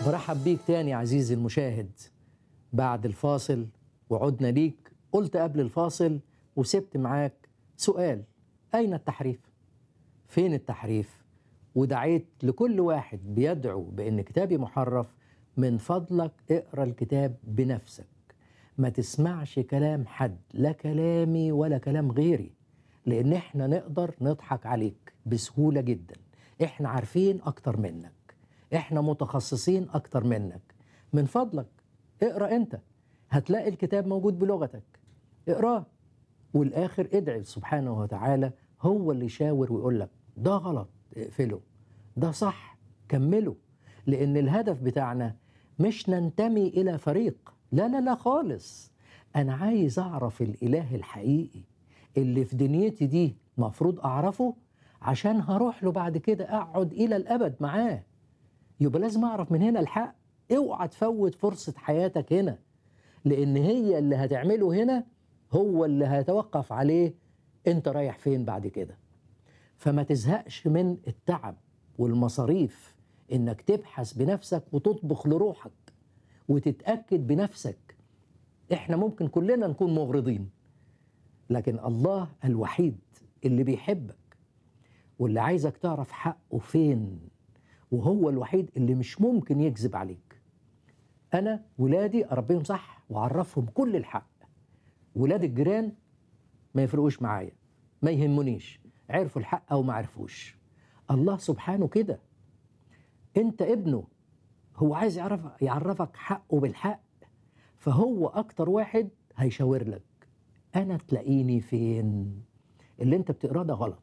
برحب بيك تاني عزيزي المشاهد بعد الفاصل وعدنا ليك قلت قبل الفاصل وسبت معاك سؤال أين التحريف؟ فين التحريف؟ ودعيت لكل واحد بيدعو بأن كتابي محرف من فضلك اقرأ الكتاب بنفسك ما تسمعش كلام حد لا كلامي ولا كلام غيري لأن احنا نقدر نضحك عليك بسهولة جدا احنا عارفين أكتر منك احنا متخصصين أكتر منك من فضلك اقرأ انت هتلاقي الكتاب موجود بلغتك اقراه والآخر ادعي سبحانه وتعالى هو اللي يشاور ويقول لك ده غلط اقفله ده صح كمله لأن الهدف بتاعنا مش ننتمي إلى فريق لا لا لا خالص أنا عايز أعرف الإله الحقيقي اللي في دنيتي دي مفروض أعرفه عشان هروح له بعد كده أقعد إلى الأبد معاه يبقى لازم أعرف من هنا الحق اوعى تفوت فرصة حياتك هنا لأن هي اللي هتعمله هنا هو اللي هيتوقف عليه أنت رايح فين بعد كده فما تزهقش من التعب والمصاريف إنك تبحث بنفسك وتطبخ لروحك وتتأكد بنفسك إحنا ممكن كلنا نكون مغرضين لكن الله الوحيد اللي بيحبك واللي عايزك تعرف حقه فين وهو الوحيد اللي مش ممكن يكذب عليك أنا ولادي أربيهم صح وأعرفهم كل الحق ولاد الجيران ما يفرقوش معايا ما يهمنيش عرفوا الحق أو ما عرفوش الله سبحانه كده أنت ابنه هو عايز يعرف يعرفك حقه بالحق فهو أكتر واحد هيشاور لك أنا تلاقيني فين اللي أنت بتقراه ده غلط